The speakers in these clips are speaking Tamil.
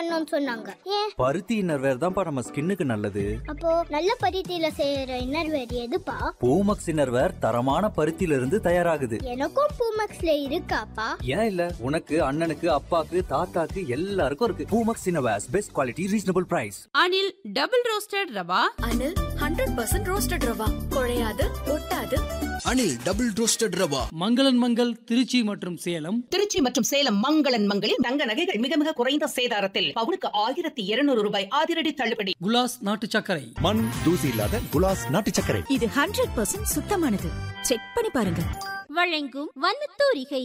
பண்ணணும்னு சொன்னாங்க ஏன் பருத்தி இன்னர்வேர் தான்ப்பா நம்ம ஸ்கின்னுக்கு நல்லது அப்போ நல்ல பருத்தியில செய்யற இன்னர்வேர் எதுப்பா பூமக்ஸ் இன்னர்வேர் தரமான பருத்தியில இருந்து தயாராகுது எனக்கும் பூமெக்ஸ்ல இருக்காப்பா ஏன் இல்ல உனக்கு அண்ணனுக்கு அப்பாக்கு தாத்தாக்கு எல்லாருக்கும் இருக்கு Poomex innerwears best quality reasonable price Anil double roasted rava Anil hundred percent roasted rava குழையாது ஒட்டாது அனில் டபுள் ரோஸ்டட் ரவா மங்களன் மங்கள் திருச்சி மற்றும் சேலம் திருச்சி மற்றும் சேலம் மங்களன் மங்களில் தங்க நகைகள் மிக மிக குறைந்த சேதாரத்தில் பவுனுக்கு ஆயிரத்தி இருநூறு ரூபாய் அதிரடி தள்ளுபடி குலாஸ் நாட்டு சர்க்கரை மண் தூசி இல்லாத குலாஸ் நாட்டு சர்க்கரை இது ஹண்ட்ரட் பர்சன்ட் சுத்தமானது செக் பண்ணி பாருங்க வழங்கும் வண்ணத்தூரிகை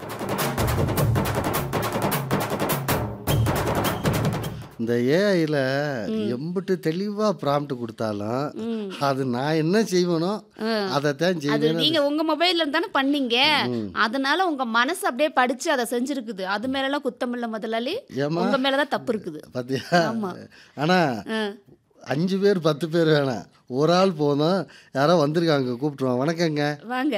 இந்த ஏஐல எம்பிட்டு தெளிவா ப்ராம்ப்ட் கொடுத்தாலும் அது நான் என்ன செய்வனோ அதைத்தான் அது செய்வேன் நீங்க உங்க மொபைல்ல தானே பண்ணீங்க அதனால உங்க மனசு அப்படியே படிச்சு அதை செஞ்சிருக்குது அது மேல எல்லாம் குத்தம் இல்ல முதலாளி ஏம்மா? உங்க மேலதான் தப்பு இருக்குது பாத்தியா ஆமா. ஆனா ஆ. அஞ்சு பேர் பத்து பேர் வேணாம் ஒரு ஆள் போதும் யாரோ வந்திருக்காங்க கூப்பிட்டுருவாங்க வணக்கங்க வாங்க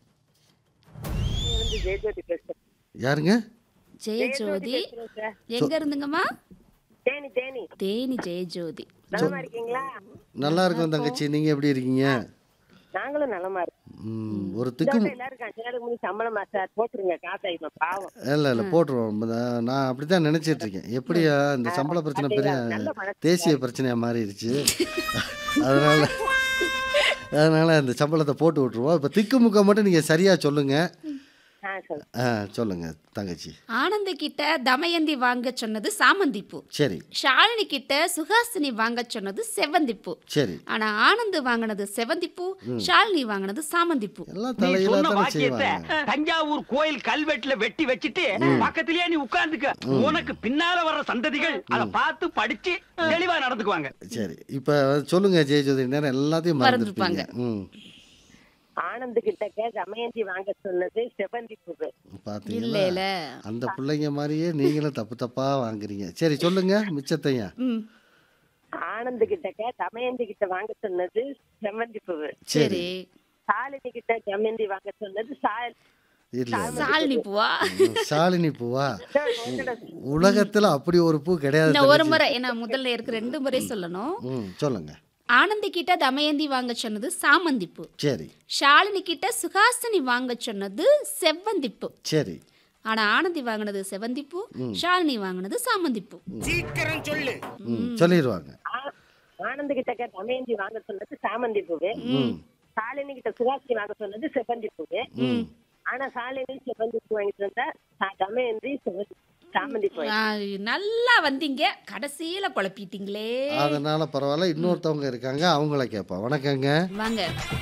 யாருங்க ஜெயஜோதி எங்க இருந்துங்கம்மா தேனி தேனி தேனி ஜெயஜோதி நலமா இருக்கீங்களா நல்லா இருக்கும் தங்கச்சி நீங்க எப்படி இருக்கீங்க நாங்களும் நலமா இருக்கோம் ம், ஒரு திக்கு எல்லாரும் அஞ்சு நாளுக்கு முன்னாடி சம்பளம் மாசார் போட்டுருங்க காசாயிமா பாவம் இல்லை இல்லை போட்டுருவோம் இந்த- நான் அப்படி தான் நினச்சிட்டு இருக்கேன் எப்படியா இந்த சம்பள பிரச்சனை பெரிய நல்ல மனசு. தேசிய பிரச்சனையாக மாறிடுச்சு அதனால அதனால இந்த சம்பளத்தை போட்டு விட்ருவோம் இப்போ திக்குமுக்க மட்டும் நீங்கள் சரியாக சொல்லுங்கள் ஆ சொல்லு ஆ சொல்லுங்கள் தங்கச்சி ஆனந்தி கிட்ட தமயந்தி வாங்க சொன்னது சாமந்தி பூ சரி ஷாலினி கிட்ட சுஹாசினி வாங்க சொன்னது செவந்தி பூ சரி ஆனா ஆனந்த் வாங்கினது செவந்தி பூ ஷாலினி வாங்கினது சாமந்தி பூ எல்லாம் தலையில தானே செய்வாங்க தஞ்சாவூர் கோயில் கல்வெட்டுல வெட்டி வச்சிட்டு பக்கத்திலேயே நீ உட்கார்ந்துக்க உனக்கு பின்னால வர்ற சந்ததிகள் அத பார்த்து படிச்சு தெளிவா நடந்துக்குவாங்க சரி இப்போ சொல்லுங்கள் ஜெயஜோதி நேரம் எல்லாத்தையும் மறந்துருப்பாங்க ம் ஆனந்த் கிட்டக்க தமயந்தி வாங்க சொன்னது செவந்தி பூவு பார்த்தீங்களா இல்லைல அந்த பிள்ளைங்க மாதிரியே நீங்களும் தப்பு தப்பாக வாங்குறீங்க சரி சொல்லுங்க மிச்சத்தையும் ம் ஆனந்த் கிட்டக்க தமயந்தி கிட்ட வாங்க சொன்னது செவந்தி பூவு சரி சாலினி கிட்ட தமயந்தி வாங்க சொன்னது சால் இல்லை சாலினி பூவா ஷாலினி பூவா உலகத்துல அப்படி ஒரு பூ கிடையாது இந்த ஒரு தங்கச்சி. முறை ஏன்னா முதல்ல இருக்கு ரெண்டு முறை சொல்லணும் ம் சொல்லுங்க ஆனந்தி கிட்ட தமயந்தி வாங்க சொன்னது சாமந்தி பூ சரி ஷாலினி கிட்ட சுஹாசினி வாங்க சொன்னது செவ்வந்தி பூ சரி ஆனா ஆனந்தி வாங்கினது செவந்தி பூ ஷாலினி வாங்கினது சாமந்தி பூ ம் சொல்லிடுவாங்க ஆ- ஆனந்த் கிட்டக்க தமயந்தி வாங்க சொன்னது சாமந்தி பூவு சாலினி கிட்ட சுகாசினி வாங்க சொன்னது செவந்தி பூவு ஆனா சாலினி செவந்தி பூ வாங்கிட்டு வந்தா சா- தமயந்தி செவந்தி சாமந்தி பூ ஆ, நல்லா வந்தீங்க கடைசியில குழப்பிட்டீங்களே அதனால பரவாயில்ல இன்னொருத்தவங்க இருக்காங்க அவங்கள கேட்போம் வணக்கங்க வாங்க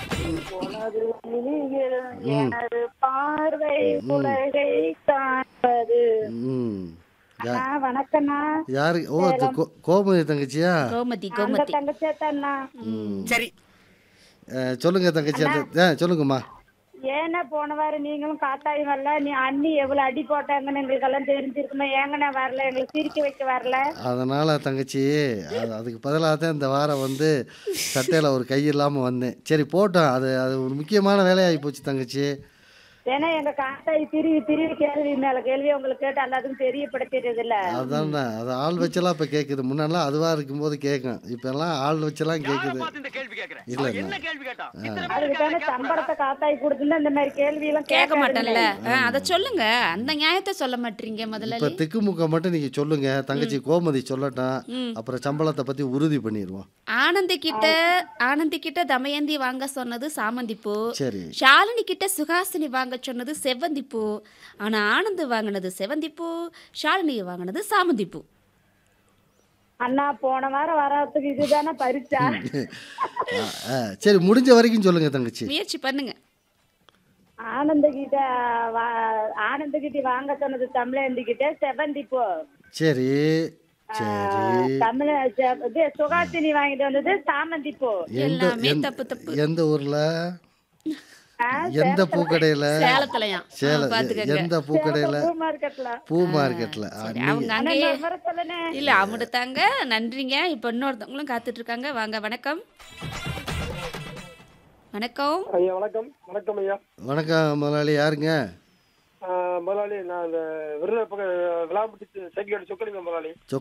எனது பார்வை உலகை காண்பது ம் யா- வணக்கண்ணா யாரு ஓ இது கோ- கோமதி தங்கச்சியா கோமதி கோமதி தங்கச்சேத்தண்ணா சரி அஹ், சொல்லுங்க தங்கச்சி அந்த ஆ சொல்லுங்கம்மா ஏன்னா போன வாரம் நீங்களும் காத்தாயும் வரல நீ அண்ணி எவ்வளவு அடி போட்டாங்கன்னு எங்களுக்கு எல்லாம் தெரிஞ்சிருக்குமே ஏங்கண்ணா வரல எங்களுக்கு சிரிக்க வைக்க வரல அதனால தங்கச்சி அது அதுக்கு பதிலாக தான் இந்த வாரம் வந்து சட்டையில் ஒரு கை இல்லாமல் வந்தேன் சரி போட்டோம் அது அது ஒரு முக்கியமான வேலையாகி போச்சு தங்கச்சி ஏன்னா எங்க காத்தாய் திருவி திருவி கேள்வி மேல கேள்வி உங்களுக்கு கேட்டு எல்லாத்துக்கும் தெரியப்படுத்துறது இல்ல அதானே அது ஆள் வச்செல்லாம் இப்போ கேட்குது முன்னெல்லாம் அதுவாக இருக்கும்போது கேட்கும் இப்போ எல்லாம் ஆள் வச்செல்லாம் கேட்குது பார்த்து இந்த கேள்வி கேக்குறேன் இல்ல, அவன் இல்ல. என்ன கேள்வி கேட்டான் இத்தனை பேர் அதுக்கு தானே இருக்காங்க, சம்பளத்தை காத்தாய் கொடுத்துருந்தா இந்த மாதிரி கேள்வி எல்லாம் கேட்க மாட்டேன்ல ஆ, அத சொல்லுங்க அந்த நியாயத்தை சொல்ல மாட்டீங்க முதல்ல இப்போ திக்குமுக்க மட்டும் நீங்கள் சொல்லுங்க தங்கச்சி கோமதி சொல்லட்டும் அப்புறம் சம்பளத்தை பற்றி உறுதி பண்ணிடுவோம் ஆனந்தி கிட்ட ஆனந்தி கிட்ட தமயந்தி வாங்க சொன்னது சாமந்தி பூ சரி ஷாலினி கிட்ட சுஹாசினி வாங்க சொன்னது செவ்வந்தி பூ ஆனா ஆனந்த் வாங்கினது செவந்தி பூ ஷாலினி வாங்கினது சாமந்தி பூ அண்ணா போன வாரம் வராதுக்கு இதுதானே பரிசா ஆ, ஆ, சரி முடிஞ்ச வரைக்கும் சொல்லுங்க தங்கச்சி முயற்சி பண்ணுங்க ஆனந்த கிட்ட ஆனந்த கிட்ட வாங்க சொன்னது தமிழந்தி கிட்ட செவந்தி பூ சரி சரி தமிழ செ- இது சுகாசினி வாங்கிட்டு வந்தது சாமந்தி பூ எந்த எல்லாமே எந்த- தப்பு தப்பு எந்த ஊர்ல ஆ, எந்த பூக்கடையில சேலத்துலயா சேலம் பாத்துக்கங்க எந்த பூக்கடையில பூ மார்க்கெட்ல பூ மார்க்கெட்ல ஆ, சரி, நீங்க- அவங்க அங்கேயே வர சொல்லுனே இல்ல அமுடுத்தாங்க நன்றிங்க இப்ப இன்னொருத்தவங்களும் காத்துட்டு இருக்காங்க வாங்க வணக்கம் வணக்கம் ஐயா வணக்கம் வணக்கம் ஐயா வணக்கம் முதலாளி யாருங்க ஆ, முதலாளி நான் இந்த விருதுநகர் பக்கம் விளாம்பட்டி சைக்கிள் சொக்கலிங்க முதலாளி